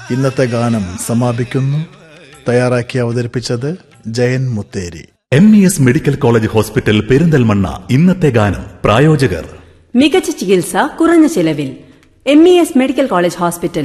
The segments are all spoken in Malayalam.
ഇന്നത്തെ ഗാനം സമാപിക്കുന്നു തയ്യാറാക്കി അവതരിപ്പിച്ചത് Jayan Mutheri M E S medical college hospital Perinthalmanna ഇന്നത്തെ ഗാനം പ്രായോജകർ മികച്ച ചികിത്സ കുറഞ്ഞ ചിലവിൽ M E S medical college hospital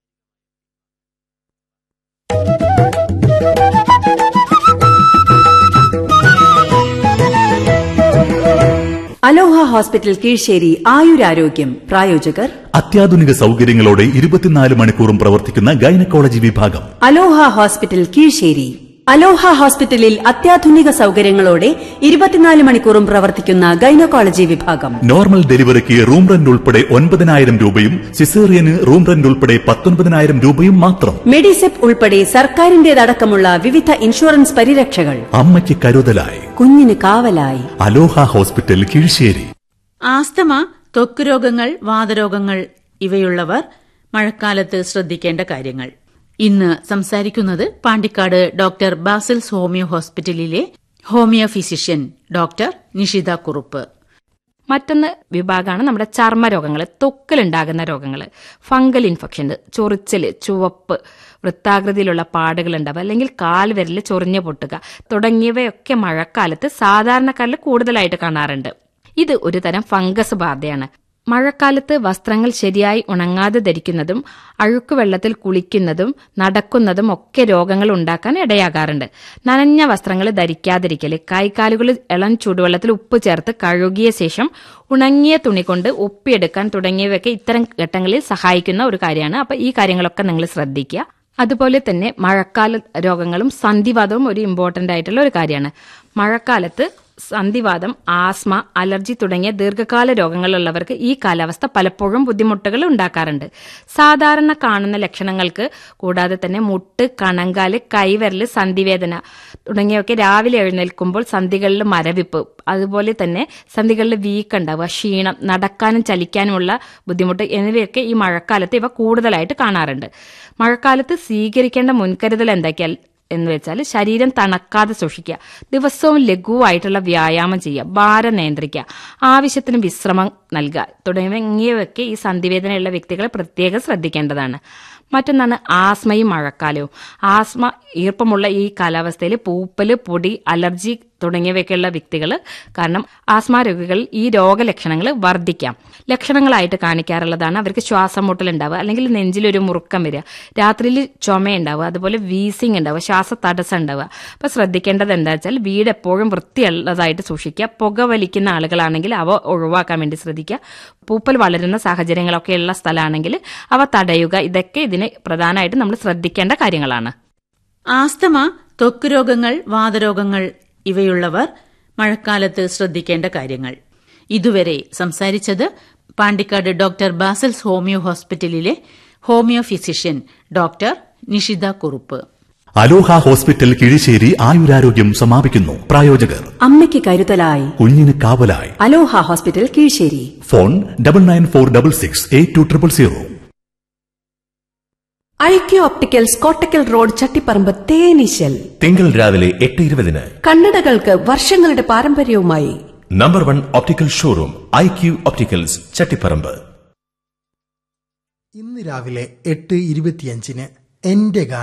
Aloha hospital Kizhisseri ആയുരാരോഗ്യം പ്രായോജകർ അത്യാധുനിക സൗകര്യങ്ങളോടെ ഇരുപത്തിനാല് മണിക്കൂറും പ്രവർത്തിക്കുന്ന ഗൈനക്കോളജി വിഭാഗം അലോഹ ഹോസ്പിറ്റൽ കീഴ്ശ്ശേരി അലോഹ ഹോസ്പിറ്റലിൽ അത്യാധുനിക സൗകര്യങ്ങളോടെ ഇരുപത്തിനാല് മണിക്കൂറും പ്രവർത്തിക്കുന്ന ഗൈനക്കോളജി വിഭാഗം നോർമൽ ഡെലിവറിക്ക് റൂം റെന്റ് ഉൾപ്പെടെ ഒൻപതിനായിരം രൂപയും സിസേറിയന് റൂം റെന്റ് ഉൾപ്പെടെ പത്തൊൻപതിനായിരം രൂപയും മാത്രം മെഡിസെപ്പ് ഉൾപ്പെടെ സർക്കാരിന്റേതടക്കമുള്ള വിവിധ ഇൻഷുറൻസ് പരിരക്ഷകൾ അമ്മയ്ക്ക് കരുതലായി കുഞ്ഞിന് കാവലായി അലോഹ ഹോസ്പിറ്റൽ കീഴ്ശ്ശേരി ആസ്തമ ത്വക്ക് രോഗങ്ങൾ വാതരോഗങ്ങൾ ഇവയുള്ളവർ മഴക്കാലത്ത് ശ്രദ്ധിക്കേണ്ട കാര്യങ്ങൾ ഇന്ന് സംസാരിക്കുന്നത് പാണ്ടിക്കാട് ഡോക്ടർ ബാസിൽസ് ഹോമിയോ ഹോസ്പിറ്റലിലെ homeo physician doctor Nishitha Kurup മറ്റൊന്ന് വിഭാഗമാണ് നമ്മുടെ ചർമ്മരോഗങ്ങൾ ത്വക്കിലുണ്ടാകുന്ന രോഗങ്ങൾ ഫംഗൽ ഇൻഫെക്ഷൻ ചൊറിച്ചല് ചുവപ്പ് വൃത്താകൃതിയിലുള്ള പാടുകൾ ഉണ്ടാവുക അല്ലെങ്കിൽ കാൽവിരൽ ചൊറിഞ്ഞു പൊട്ടുക തുടങ്ങിയവയൊക്കെ മഴക്കാലത്ത് സാധാരണക്കാരിൽ കൂടുതലായിട്ട് കാണാറുണ്ട് ഇത് ഒരു തരം ഫംഗസ് ബാധയാണ് മഴക്കാലത്ത് വസ്ത്രങ്ങൾ ശരിയായി ഉണങ്ങാതെ ധരിക്കുന്നതും അഴുക്കുവെള്ളത്തിൽ കുളിക്കുന്നതും നടക്കുന്നതും ഒക്കെ രോഗങ്ങൾ ഉണ്ടാക്കാൻ ഇടയാകാറുണ്ട് നനഞ്ഞ വസ്ത്രങ്ങൾ ധരിക്കാതിരിക്കൽ കൈകാലുകൾ ഇളം ചൂടുവെള്ളത്തിൽ ഉപ്പ് ചേർത്ത് കഴുകിയ ശേഷം ഉണങ്ങിയ തുണി കൊണ്ട് ഒപ്പിയെടുക്കാൻ തുടങ്ങിയവയൊക്കെ ഇത്തരം ഘട്ടങ്ങളിൽ സഹായിക്കുന്ന ഒരു കാര്യമാണ് അപ്പൊ ഈ കാര്യങ്ങളൊക്കെ നിങ്ങൾ ശ്രദ്ധിക്കുക അതുപോലെ തന്നെ മഴക്കാല രോഗങ്ങളും സന്ധിവാദവും ഒരു ഇമ്പോർട്ടന്റ് ആയിട്ടുള്ള ഒരു കാര്യമാണ് മഴക്കാലത്ത് സന്ധിവാദം ആസ്മ അലർജി തുടങ്ങിയ ദീർഘകാല രോഗങ്ങളുള്ളവർക്ക് ഈ കാലാവസ്ഥ പലപ്പോഴും ബുദ്ധിമുട്ടുകൾ ഉണ്ടാക്കാറുണ്ട് സാധാരണ കാണുന്ന ലക്ഷണങ്ങൾക്ക് കൂടാതെ തന്നെ മുട്ട് കണങ്കാല് കൈവിരല് സന്ധിവേദന തുടങ്ങിയവയൊക്കെ രാവിലെ എഴുന്നേൽക്കുമ്പോൾ സന്ധികളിൽ മരവിപ്പ് അതുപോലെ തന്നെ സന്ധികളിൽ വീക്ക് ഉണ്ടാവുക ക്ഷീണം നടക്കാനും ചലിക്കാനുമുള്ള ബുദ്ധിമുട്ട് എന്നിവയൊക്കെ ഈ മഴക്കാലത്ത് ഇവ കൂടുതലായിട്ട് കാണാറുണ്ട് മഴക്കാലത്ത് സ്വീകരിക്കേണ്ട മുൻകരുതൽ എന്തൊക്കെയാൽ എന്ന് വെച്ചാൽ ശരീരം തണക്കാതെ സൂക്ഷിക്കുക ദിവസവും ലഘുവായിട്ടുള്ള വ്യായാമം ചെയ്യുക ഭാരം നിയന്ത്രിക്കുക ആവശ്യത്തിന് വിശ്രമം നൽകുക തുടങ്ങിയവയൊക്കെ ഈ സന്ധിവേദനയുള്ള വ്യക്തികളെ പ്രത്യേകം ശ്രദ്ധിക്കേണ്ടതാണ് മറ്റൊന്നാണ് ആസ്മയും മഴക്കാലവും ആസ്മ ഈർപ്പമുള്ള ഈ കാലാവസ്ഥയിൽ പൂപ്പല് പൊടി അലർജി തുടങ്ങിയവയൊക്കെയുള്ള വ്യക്തികൾ കാരണം ആസ്മ രോഗികളിൽ ഈ രോഗലക്ഷണങ്ങൾ വർദ്ധിക്കാം ലക്ഷണങ്ങളായിട്ട് കാണിക്കാറുള്ളതാണ് അവർക്ക് ശ്വാസം മുട്ടലുണ്ടാവുക അല്ലെങ്കിൽ നെഞ്ചിലൊരു മുറുക്കം വരിക രാത്രിയിൽ ചുമയുണ്ടാവുക അതുപോലെ വീസിങ് ഉണ്ടാവുക ശ്വാസ തടസ്സം ഉണ്ടാവുക അപ്പൊ ശ്രദ്ധിക്കേണ്ടത് എന്താ വെച്ചാൽ വീട് എപ്പോഴും വൃത്തിയുള്ളതായിട്ട് സൂക്ഷിക്കുക പുക വലിക്കുന്ന ആളുകളാണെങ്കിൽ അവ ഒഴിവാക്കാൻ വേണ്ടി ശ്രദ്ധിക്കുക പൂപ്പൽ വളരുന്ന സാഹചര്യങ്ങളൊക്കെ ഉള്ള സ്ഥലമാണെങ്കിൽ അവ തടയുക ഇതൊക്കെ ഇതിന് പ്രധാനമായിട്ട് നമ്മൾ ശ്രദ്ധിക്കേണ്ട കാര്യങ്ങളാണ് ആസ്തമ ത്വക്ക് രോഗങ്ങൾ വാതരോഗങ്ങൾ ഇവയുള്ളവർ മഴക്കാലത്ത് ശ്രദ്ധിക്കേണ്ട കാര്യങ്ങൾ ഇതുവരെ സംസാരിച്ചത് പാണ്ടിക്കാട് ഡോക്ടർ ബാസൽസ് ഹോമിയോ ഹോസ്പിറ്റലിലെ homeo physician doctor Nishitha Kurup Aloha hospital Kizhisseri ആയുരാരോഗ്യം സമാപിക്കുന്നു പ്രായോജകർ അമ്മയ്ക്ക് കരുതലായി കുഞ്ഞിന് കാവലായി അലോഹ hospital Kizhisseri phone double nine four double six eight two triple zero IQ opticals Kottakkal road Chattiparamba തേനീശൽ തിങ്കൾ രാവിലെ എട്ട് ഇരുപതിന് കണ്ണടകൾക്ക് വർഷങ്ങളുടെ പാരമ്പര്യവുമായി number one optical showroom I Q opticals Chattiparamba ഇന്ന് രാവിലെ എട്ട് ഇരുപത്തിയഞ്ചിന് എന്റെ